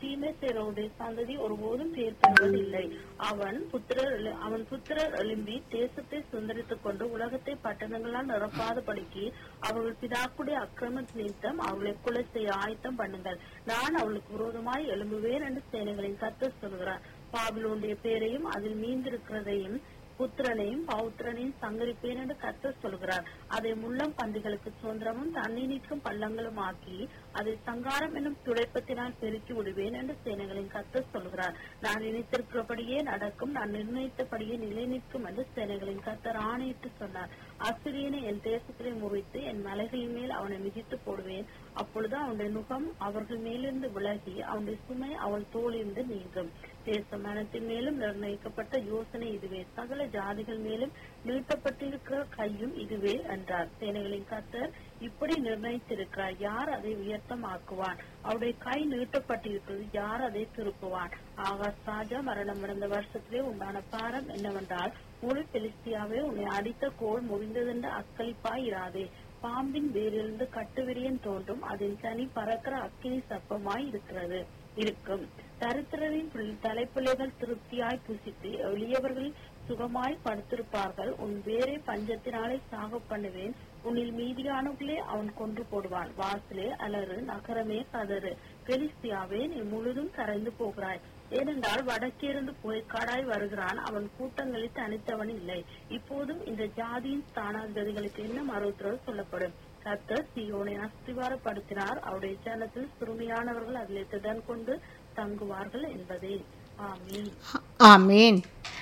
தீமை செய்றவருடைய சந்ததி ஒருபோதும் பேர் பெறுவதில்லை அவன் புத்திரர் எழு- அவன் புத்திரர் எழும்பி தேசத்தை சுந்தரித்துக் கொண்டு உலகத்தை பட்டணங்களால் நிரப்பாதபடிக்கு அவர்கள் பிதாக்குடைய அக்கிரம நிமித்தம் அவர்களை கொலை செய்ய ஆயத்தம் பண்ணுங்கள் நான் அவளுக்கு விரோதமாய் எழும்புவேன் என்று சேனைகளின் கர்த்தர் சொல்கிறார் பாபிலோனுடைய பேரையும் அதில் மீந்திருக்கிறதையும் புத்திரனையும் பௌத்திரனையும் சங்கரிப்பேன் என்று கர்த்தர் சொல்கிறார் அதை முள்ளம் பன்றிகளுக்கு சுதந்திரமும் தண்ணி நீக்கும் பள்ளங்களும் ஆக்கி அதை சங்காரம் என்னும் துடைப்பத்தினால் பெருக்கி விடுவேன் என்று சேனைகளின் கர்த்தர் சொல்கிறார் நான் நினைத்திருக்கிறபடியே நடக்கும் நான் நிர்ணயித்தபடியே நிலை நிற்கும் என்று சேனைகளின் கர்த்தர் ஆணையிட்டு சொன்னார் அசிரியனை என் தேசத்திலே முறித்து என் மலைகளின் மேல் அவனை மிதித்து போடுவேன் அப்பொழுது அவனுடைய முகம் அவர்கள் மேலிருந்து விலகி அவனுடைய சுமை அவள் தோளிலிருந்து நீங்கும் தேச மனத்தின் மேலும் நிர்ணயிக்கப்பட்ட யோசனை இதுவே சகல ஜாதிகள் மேலும் நீட்டப்பட்டிருக்கிற கையும் இதுவே என்றார் சேனைகளின் கர்த்தர் இப்படி நிர்ணயித்திருக்கிறார் யார் அதை உயர்த்தமாக்குவான் அவருடைய கை நீட்டப்பட்டிருக்கிறது யார் அதை திருப்புவான் ஆகாஷ் ராஜா மரணம் அடைந்த வருஷத்திலே உண்டான பாரம் என்னவென்றால் முழு பெலிஸ்தியாவே உன்னை அடித்த கோல் முறிந்ததென்று அக்களிப்பாய் இராதே பாம்பின் வேரிலிருந்து கட்டுவிரியன் தோன்றும் அதன் தனி பறக்கிற அக்கினி சப்பமாய் இருக்கிறது இருக்கும் தரித்திரரின் பிள்ளை- தலைப்பிள்ளைகள் திருப்தியாய் புசித்து எளியவர்கள் சுகமாய் படுத்திருப்பார்கள் உன் வேரை பஞ்சத்தினாலே சாக பண்ணுவேன் உன்னில் மீதியானவர்களே அவன் கொன்று போடுவான் வாசலே அலறு நகரமே கதறு பெலிஸ்தியாவே நீ முழுதும் கரைந்து போகிறாய் ஏனென்றால் வடக்கிருந்து புகைக்காடாய் வருகிறான் அவன் கூட்டங்களில் தனித்தவன் இல்லை இப்போதும் இந்த ஜாதியின் ஸ்தானாதிபதிகளுக்கு என்ன மறுத்துறது சொல்லப்படும் கர்த்தர் சீயோனை அஸ்திவாரப்படுத்தினார் அவருடைய ஜனத்தில் சிறுமியானவர்கள் அதிலே திடன் கொண்டு தங்குவார்கள் என்பதே ஆமீன் ஆமேன்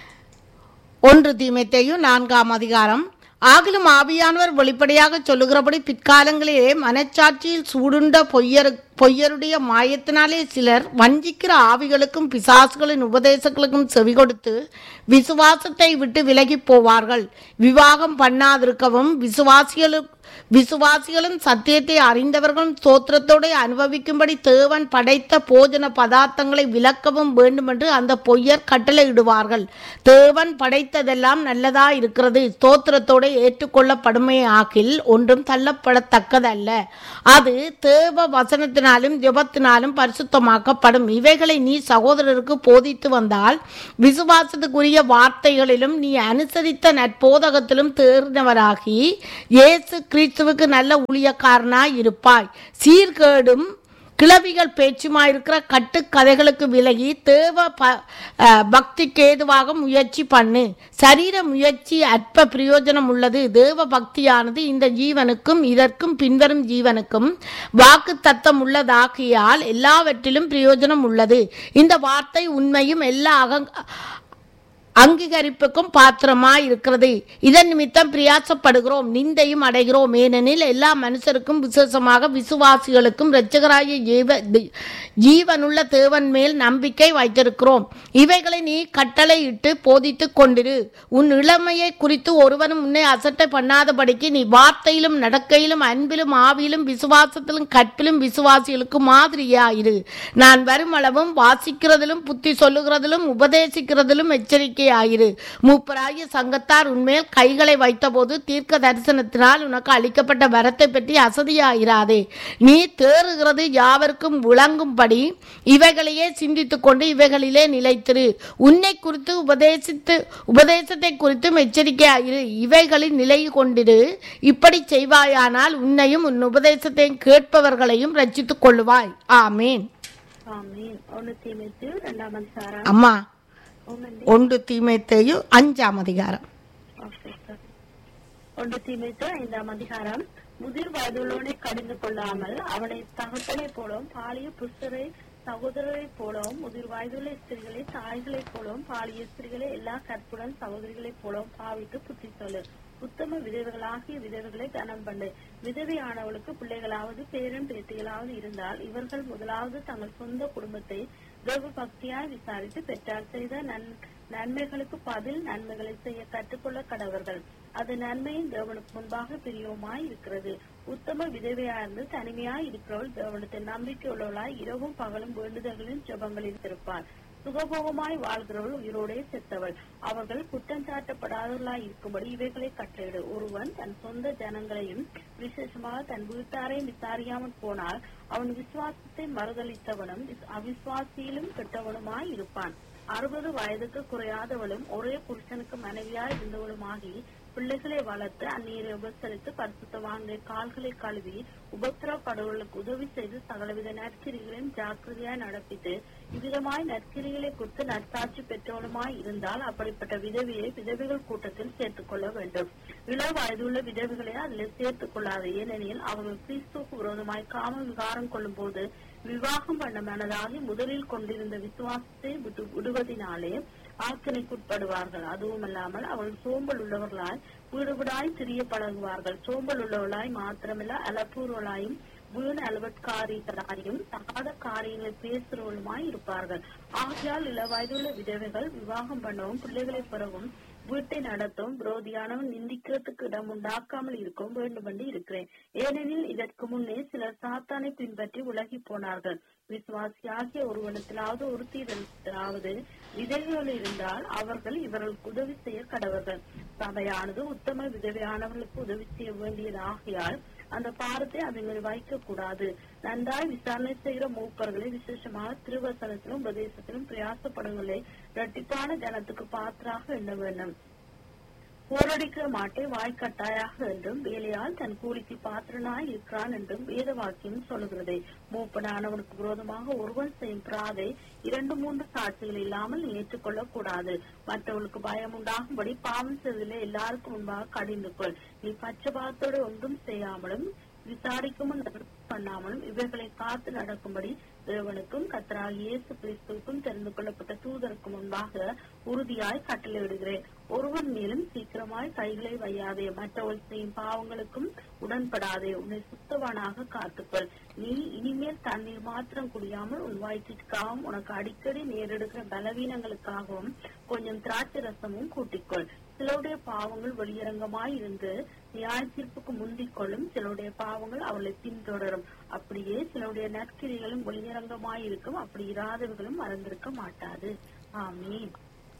ஒன்று தீமைத்தையும் நான்காம் அதிகாரம் ஆகிலும் ஆவியானவர் வெளிப்படையாக சொல்லுகிறபடி பிற்காலங்களிலே மனச்சாட்சியில் சூடுண்ட பொய்யரு பொய்யருடைய மாயத்தினாலே சிலர் வஞ்சிக்கிற ஆவிகளுக்கும் பிசாசுகளின் உபதேசங்களுக்கும் செவி கொடுத்து விசுவாசத்தை விட்டு விலகி போவார்கள் விவாகம் பண்ணாதிருக்கவும் விசுவாசிகளுக்கு விசுவாசிகளும் சத்தியத்தை அறிந்தவர்களும் ஸ்தோத்திரத்தோடு அனுபவிக்கும்படி தேவன் படைத்த போஜன பதார்த்தங்களை விலக்கவும் வேண்டுமென்று அந்த பொய்யர் கட்டளையிடுவார்கள் தேவன் படைத்ததெல்லாம் நல்லதா இருக்கிறது ஸ்தோத்திரத்தோடு ஏற்றுக்கொள்ளப்படுமே ஆகில் ஒன்றும் தள்ளப்படத்தக்கதல்ல அது தேவ வசனத்தினாலும் ஜெபத்தினாலும் பரிசுத்தமாக்கப்படும் இவைகளை நீ சகோதரருக்கு போதித்து வந்தால் விசுவாசத்துக்குரிய வார்த்தைகளிலும் நீ அனுசரித்த நற்போதகத்திலும் தேர்ந்தவராகி இயேசு கிறிஸ்துவுக்கு நல்ல ஊழியக்காரனாய் இருப்பாய் சீர்கேடும் கிளவிகள் பேச்சுமாயிருக்கிற கட்டுக்கதைகளுக்கு விலகி தேவ ப அஹ், பக்திக்கு ஏதுவாக முயற்சி பண்ணு சரீர முயற்சி அற்ப பிரயோஜனம் உள்ளது தேவ பக்தியானது இந்த ஜீவனுக்கும் இதற்கும் பின்வரும் ஜீவனுக்கும் வாக்கு தத்தம் உள்ளதாகியால் எல்லாவற்றிலும் பிரயோஜனம் உள்ளது இந்த வார்த்தை உண்மையும் எல்லா அகங் அங்கீகரிப்புக்கும் பாத்திரமாய் இருக்கிறது இதன் நிமித்தம் பிரயாசப்படுகிறோம் நிந்தையும் அடைகிறோம் ஏனெனில் எல்லா மனுஷருக்கும் விசேஷமாக விசுவாசிகளுக்கும் இரட்சகராய ஜீவ தி- ஜீவனுள்ள தேவன் மேல் நம்பிக்கை வைத்திருக்கிறோம் இவைகளை நீ கட்டளையிட்டு போதித்துக் கொண்டிரு உன் இளமையை குறித்து ஒருவனும் உன்னை அசட்டை பண்ணாதபடிக்கு நீ வார்த்தையிலும் நடக்கையிலும் அன்பிலும் ஆவியிலும் விசுவாசத்திலும் கற்பிலும் விசுவாசிகளுக்கு மாதிரியாயிரு நான் வரும் அளவும் வாசிக்கிறதிலும் புத்தி சொல்லுகிறதிலும் உபதேசிக்கிறதிலும் எச்சரிக்கையாயிரு மூப்பராகிய சங்கத்தார் உன்மேல் கைகளை வைத்தபோது தீர்க்க தரிசனத்தினால் உனக்கு அளிக்கப்பட்ட வரத்தை பற்றி அசதியாயிராதே நீ தேறுகிறது யாவருக்கும் விளங்கும்படி இவைகளையே சிந்தித்துக் கொண்டு இவைகளிலே நிலைத்திரு உன்னை குறித்து உபதேசித்து உபதேசத்தை குறித்தும் எச்சரிக்கையாயிரு இவைகளில் நிலை கொண்டிரு இப்படி செய்வாயானால் உன்னையும் உன் உபதேசத்தையும் கேட்பவர்களையும் ரட்சித்துக் கொள்ளுவாய் ஆமேன் ஆமீன் ஒன்னு தீமைத்து இரண்டாம் அதிகாரம் அம்மா ஒன்னு ஒன்று தீமைத்தையும் அஞ்சாம் அதிகாரம் ஓகே சார் ஒன்று தீமைத்து ஐந்தாம் அதிகாரம் முதிர் வயதுள்ளவனை கடிந்து கொள்ளாமல் அவனை தகப்பனை போலவும் பாலிய புஸ்தரை சகோதரரை போலவும் முதிர் வயதுள்ள ஸ்திரிகளை தாய்களைப் போலவும் பாலிய ஸ்திரிகளை எல்லா கற்புடன் சகோதரிகளைப் போலவும் பாவித்து புத்தி சொல்லு உத்தம விதவைகளாகிய விதவைகளை கனம் பண்ணு விதவையானவளுக்கு பிள்ளைகளாவது பேரன் பேத்திகளாவது இருந்தால் இவர்கள் முதலாவது தங்கள் சொந்த குடும்பத்தை தேவ பக்தியாய் விசாரித்து பெற்றார் செய்த நன் நன்மைகளுக்கு பதில் நன்மைகளை செய்ய கற்றுக்கொள்ள கடவர்கள் அது நன்மையின் தேவனுக்கு முன்பாக பிரியவுமாய் இருக்கிறது உத்தம விதவையாயிருந்து தனிமையாய் இருக்கிறவள் தேவனத்தில் நம்பிக்கை உள்ளவளாய் இரவும் பகலும் வேண்டுதல்களின் ஜெபங்களில் இருப்பாள் சுகபோகமாய் வாழ்கிறவள் உயிரோடே செத்தவள் அவர்கள் குற்றம் சாட்டப்படாதவர்களாய் இருக்கும்படி இவைகளை கட்டளையிடு ஒருவன் தன் சொந்த ஜனங்களையும் விசேஷமாக தன் வீட்டாரையும் விசாரியாமல் போனால் அவன் விசுவாசத்தை மறுதளித்தவனும் விஸ்- அவிசுவாசியிலும் கெட்டவனுமாய் இருப்பான் அறுபது வயதுக்கு குறையாதவளும் ஒரே புருஷனுக்கு மனைவியாய் இருந்தவளுமாகி பிள்ளைகளை வளர்த்து அந்நீரை உபசரித்து பரிசுத்தவான்களை கால்களை கழுவி உபத்திரப்படுவர்களுக்கு உதவி செய்து சகலவித நற்கிரிகளையும் ஜாக்கிரதையாய் நடப்பித்து இவ்விதமாய் நற்கிரிகளை குறித்து நற்சாட்சி பெற்றவளுமாய் இருந்தால் அப்படிப்பட்ட விதவியை விதவைகள் கூட்டத்தில் சேர்த்துக் கொள்ள வேண்டும் இள வயதுள்ள விதவைகளை அதில் சேர்த்துக் கொள்ளாது ஏனெனில் அவர்கள் கிறிஸ்துவுக்கு விரோதமாய் காம விகாரம் கொள்ளும் போது விவாகம் பண்ண மனதாகி முதலில் கொண்டிருந்த விசுவாசத்தை விட்டு விடுவதினாலே ஆக்கினைக்குட்படுவார்கள் அதுவுமல்லாமல் அவர்கள் சோம்பல் உள்ளவர்களாய் வீடு வீடாய் திரிய பழகுவார்கள் சோம்பல் உள்ளவர்களாய் மாத்திரமல்ல அலப்பூர்வலாயும் வீண் அலுவற்காரிகளாயும் தகாத காரியங்களை பேசுறவளுமாய் இருப்பார்கள் ஆகையால் இள வயதுள்ள விதவைகள் விவாகம் பண்ணவும் பிள்ளைகளை பெறவும் வீட்டை நடத்தும் விரோதியானவன் நிந்திக்கிறதுக்கு இடம் உண்டாக்காமல் இருக்கும் வேண்டுமென்று இருக்கிறேன் ஏனெனில் இதற்கு முன்னே சிலர் சாத்தானை பின்பற்றி உலகி போனார்கள் விசுவாசியாகிய ஒருவனத்திலாவது ஒருத்தியிடத்திலாவது விதவைகள் இருந்தால் அவர்கள் இவர்களுக்கு உதவி செய்ய கடவர்கள் சபையானது உத்தம விதவையானவர்களுக்கு உதவி செய்ய வேண்டியது ஆகையால் அந்த பாரத்தை அதுங்களை வைக்க கூடாது நன்றாய் விசாரணை செய்கிற மூப்பர்களை விசேஷமாக திருவசனத்திலும் உபதேசத்திலும் பிரயாசப்படுங்களை இரட்டிப்பான ஜனத்துக்கு பாத்திராக எண்ண வேண்டும் போரடிக்கிற மாட்டை வாய்க்கட்டாயாக என்றும் வேலையால் தன் கூலிக்கு பாத்திரனாய் இருக்கிறான் என்றும் வேத வாக்கியம் சொல்லுகிறதே மூப்பனானவனுக்கு விரோதமாக ஒருவன் செய்யும் பிராதை இரண்டு மூன்று சாட்சிகள் இல்லாமல் நீ ஏற்றுக்கொள்ளக் கூடாது மற்றவர்களுக்கு பயம் உண்டாகும்படி பாவம் செய்வதிலே எல்லாருக்கும் முன்பாக கடிந்து கொள் நீ பட்சபாதத்தோடு ஒன்றும் செய்யாமலும் விசாரிக்கவும் பண்ணாமலும் இவைகளை காத்து நடக்கும்படி தேவனுக்கும் கத்தராக இயேசு கிறிஸ்துவுக்கும் தெரிந்து கொள்ளப்பட்ட தூதருக்கு முன்பாக உறுதியாய் கட்டளையிடுகிறேன் ஒருவன் மேலும் சீக்கிரமாய் கைகளை வையாதே மற்றவர்கள் செய்யும் பாவங்களுக்கும் உடன்படாதே உன்னை சுத்தவானாக காத்துக்கொள் நீ இனிமேல் தண்ணீர் மாத்திரம் குடியாமல் உன் வயிற்றிற்காகவும் உனக்கு அடிக்கடி நேரிடுகிற பலவீனங்களுக்காகவும் கொஞ்சம் திராட்சை ரசமும் கூட்டிக்கொள் சிலருடைய பாவங்கள் வெளியரங்கமாய் இருந்து நியாய தீர்ப்புக்கு முந்திக் கொள்ளும் சிலருடைய பாவங்கள் அவளை பின்தொடரும் அப்படியே சிலருடைய நற்கிரிகளும் வெளியரங்கமாய் இருக்கும் அப்படி இராதவர்களும் மறந்திருக்க மாட்டாது ஆமீன்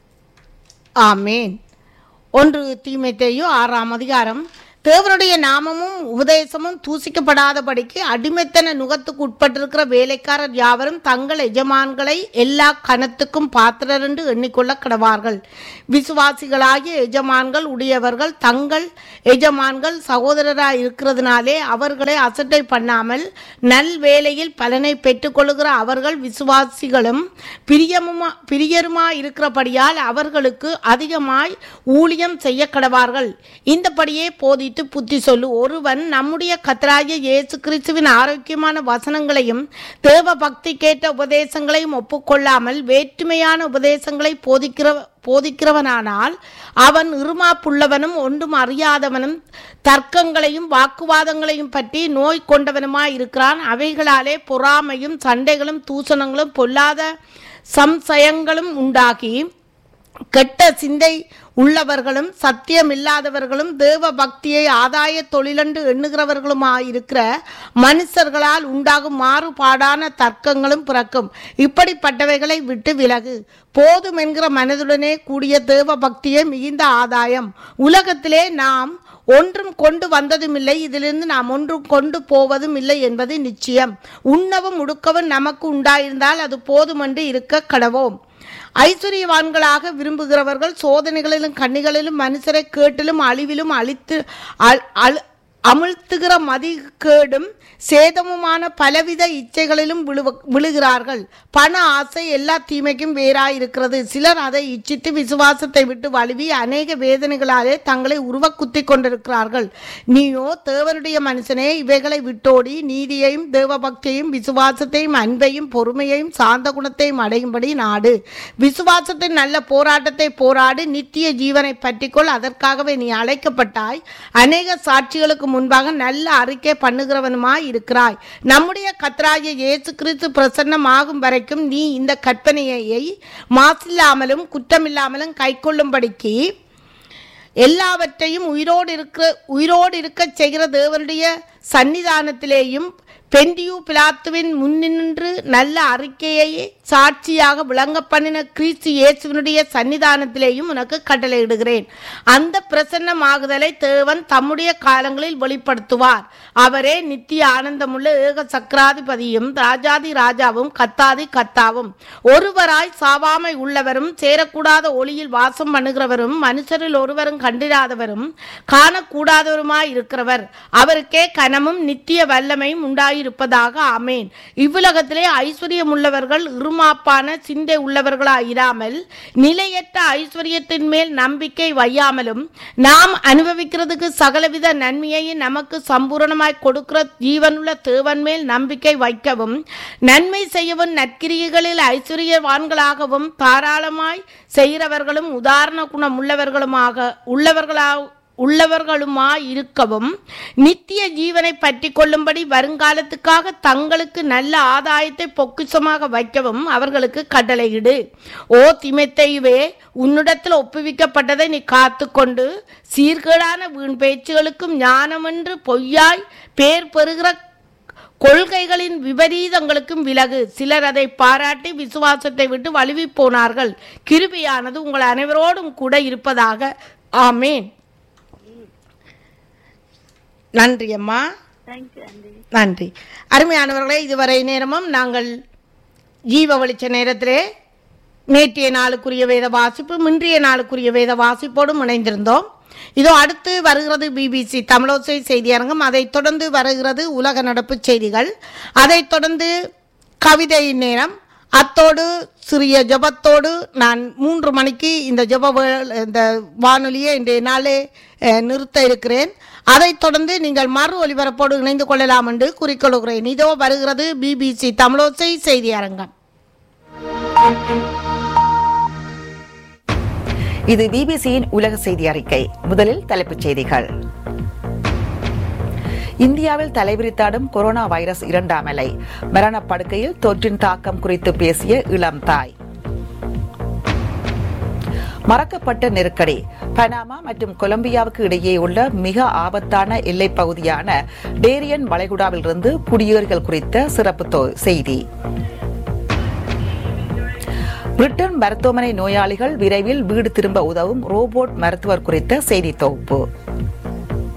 ஆமேன் ஒன்று தீமைத்தையோ ஆறாம் அதிகாரம் தேவனுடைய நாமமும் உபதேசமும் தூசிக்கப்படாதபடிக்கு அடிமைத்தன நுகத்துக்கு உட்பட்டிருக்கிற வேலைக்காரர் யாவரும் தங்கள் எஜமான்களை எல்லா கணத்துக்கும் பாத்திரர் என்று எண்ணிக்கொள்ள கடவார்கள் விசுவாசிகளாகிய எஜமான்கள் உடையவர்கள் தங்கள் எஜமான்கள் சகோதரராய் இருக்கிறதுனாலே அவர்களை அசட்டை பண்ணாமல் நல் வேலையில் பலனை பெற்றுக்கொள்ளுகிற அவர்கள் விசுவாசிகளும் பிரியமுமா பிரியருமா இருக்கிறபடியால் அவர்களுக்கு அதிகமாய் ஊழியம் செய்ய கடவார்கள் இந்தபடியே போதித்து புத்தி சொல்லு ஒருவன் நம்முடைய கத்தராகிய இயேசு கிறிஸ்துவின் ஆரோக்கியமான வசனங்களையும் தேவ பக்தி கேட்ட உபதேசங்களையும் ஒப்புக்கொள்ளாமல் வேற்றுமையான உபதேசங்களை போதிக்கிற போதிக்கிறவனானால் அவன் இருமாப்புள்ளவனும் ஒன்றும் அறியாதவனும் தர்க்கங்களையும் வாக்குவாதங்களையும் பற்றி நோய் கொண்டவனுமாய் இருக்கிறான் அவைகளாலே பொறாமையும் சண்டைகளும் தூசணங்களும் பொல்லாத சம்சயங்களும் உண்டாகி கெட்ட சிந்தை உள்ளவர்களும் சத்தியம் இல்லாதவர்களும் தேவ பக்தியை ஆதாய தொழிலென்று எண்ணுகிறவர்களுமாயிருக்கிற மனுஷர்களால் உண்டாகும் மாறுபாடான தர்க்கங்களும் பிறக்கும் இப்படிப்பட்டவைகளை விட்டு விலகு போதும் என்கிற மனதுடனே கூடிய தேவ பக்தியே மிகுந்த ஆதாயம் உலகத்திலே நாம் ஒன்றும் கொண்டு வந்ததும் இல்லை இதிலிருந்து நாம் ஒன்றும் கொண்டு போவதும் இல்லை என்பது நிச்சயம் உண்ணவும் உடுக்கவும் நமக்கு உண்டாயிருந்தால் அது போதுமென்று இருக்க கடவோம் ஐஸ்வர்யவான்களாக விரும்புகிறவர்கள் சோதனைகளிலும் கண்ணிகளிலும் மனுஷரை கேட்டிலும் அழிவிலும் அழித்து அழ்- அழு- அமிழ்த்துகிற மதிகேடும் சேதமுமான பலவித இச்சைகளிலும் விழுவ விழுகிறார்கள் பண ஆசை எல்லா தீமைக்கும் வேறாயிருக்கிறது சிலர் அதை இச்சித்து விசுவாசத்தை விட்டு வழுவி அநேக வேதனைகளாலே தங்களை உருவக்குத்தி கொண்டிருக்கிறார்கள் நீயோ தேவனுடைய மனுஷனே இவைகளை விட்டோடி நீதியையும் தேவபக்தியையும் விசுவாசத்தையும் அன்பையும் பொறுமையையும் சாந்த குணத்தையும் அடையும்படி நாடு விசுவாசத்தின் நல்ல போராட்டத்தை போராடு நித்திய ஜீவனை பற்றிக்கொள் அதற்காகவே நீ அழைக்கப்பட்டாய் அநேக சாட்சிகளுக்கு முன்பாக நல்ல அறிக்கை பண்ணுகிறவனுமாய் இருக்கிறாய் நம்முடைய கத்ராய இயேசு கிறிஸ்து பிரசன்னமாகும் வரைக்கும் நீ இந்த கற்பனையை மாசில்லாமலும் குற்றமில்லாமலும் கைக்கொள்ளும்படிக்கு எல்லாவற்றையும் உயிரோடு இருக்க உயிரோடு இருக்கச் செய்கிற தேவனுடைய சன்னிதானத்திலேயும் பெண்டியூ பிலாத்துவின் முன்னின்று நல்ல அறிக்கையை சாட்சியாக விளங்க பண்ணின கிறிஸ்து இயேசுவினுடைய சன்னிதானத்திலேயும் உனக்கு கட்டளையிடுகிறேன் அந்த பிரசன்னமாகுதலை தேவன் தம்முடைய காலங்களில் வெளிப்படுத்துவார் அவரே நித்திய ஆனந்தமுள்ள ஏக சக்கராதிபதியும் ராஜாதி ராஜாவும் கத்தாதி கத்தாவும் ஒருவராய் சாவாமை உள்ளவரும் சேரக்கூடாத ஒளியில் வாசம் பண்ணுகிறவரும் மனுஷரில் ஒருவரும் கண்டிராதவரும் காணக்கூடாதவருமாய் இருக்கிறவர் அவருக்கே கனமும் நித்திய வல்லமையும் உண்டாயிருப்பதாக ஆமேன் இவ்வுலகத்திலே ஐஸ்வர்யம் உள்ளவர்கள் இருமாப்பான சிந்தை உள்ளவர்களாய் இராமல் நிலையற்ற ஐஸ்வர்யத்தின் மேல் நம்பிக்கை வையாமலும் நாம் அனுபவிக்கிறதுக்கு சகலவித நன்மையையும் நமக்கு சம்பூரணமாய் கொடுக்கிற ஜீவனுள்ள தேவன் மேல் நம்பிக்கை வைக்கவும் நன்மை செய்யவும் நற்கிரியைகளில் ஐஸ்வர்யவான்களாகவும் தாராளமாய் செய்கிறவர்களும் உதாரண குணம் உள்ளவர்களுமாக உள்ளவர்களா உள்ளவர்களுமாய் இருக்கவும் நித்திய ஜீவனை பற்றி கொள்ளும்படி வருங்காலத்துக்காக தங்களுக்கு நல்ல ஆதாயத்தை பொக்கிஷமாக வைக்கவும் அவர்களுக்கு கட்டளையிடு ஓ திமெத்தையுவே உன்னிடத்தில் ஒப்புவிக்கப்பட்டதை நீ காத்துக்கொண்டு சீர்கேடான வீண் பேச்சுகளுக்கும் ஞானமென்று பொய்யாய் பேர் பெறுகிற கொள்கைகளின் விபரீதங்களுக்கும் விலகு சிலர் அதை பாராட்டி விசுவாசத்தை விட்டு வழுவி போனார்கள் கிருபியானது உங்கள் அனைவரோடும் கூட இருப்பதாக ஆமேன் நன்றி அம்மா தேங்க்யூ ஆண்டி நன்றி அருமையானவர்களே இதுவரை நேரமும் நாங்கள் ஜீவ வெளிச்ச நேரத்திலே நேற்றைய நாளுக்குரிய வேத வாசிப்பு இன்றைய நாளுக்குரிய வேத வாசிப்போடும் இணைந்திருந்தோம் இதோ அடுத்து வருகிறது பிபிசி தமிழோசை செய்தியரங்கம் அதைத் தொடர்ந்து வருகிறது உலக நடப்பு செய்திகள் அதைத் தொடர்ந்து கவிதை நேரம் அத்தோடு சிறிய ஜெபத்தோடு நான் மூன்று மணிக்கு இந்த ஜெப வே- இந்த வானொலியை இன்றைய நாளே அஹ், நிறுத்த இருக்கிறேன் அதைத் தொடர்ந்து நீங்கள் மறு ஒலிபரப்போடு இணைந்து கொள்ளலாம் என்று குறிக்கொள்கிறேன் இதோ வருகிறது பிபிசி தமிழோசை செய்தி அரங்கம் இது பிபிசியின் உலக செய்தி அறிக்கை முதலில் தலைப்புச் செய்திகள் இந்தியாவில் தலைவிரித்தாடும் கொரோனா வைரஸ் இரண்டாம் அலை மரணப்படுக்கையில் தொற்றின் தாக்கம் குறித்து பேசிய இளம் தாய் மறக்கப்பட்ட நெருக்கடி பனாமா மற்றும் கொலம்பியாவுக்கு இடையே உள்ள மிக ஆபத்தான எல்லைப் பகுதியான டேரியன் வளைகுடாவிலிருந்து குடியேறிகள் குறித்த சிறப்பு தொ- செய்தி பிரிட்டன் மருத்துவமனை நோயாளிகள் விரைவில் வீடு திரும்ப உதவும் ரோபோட் மருத்துவர் குறித்த செய்தி தொகுப்பு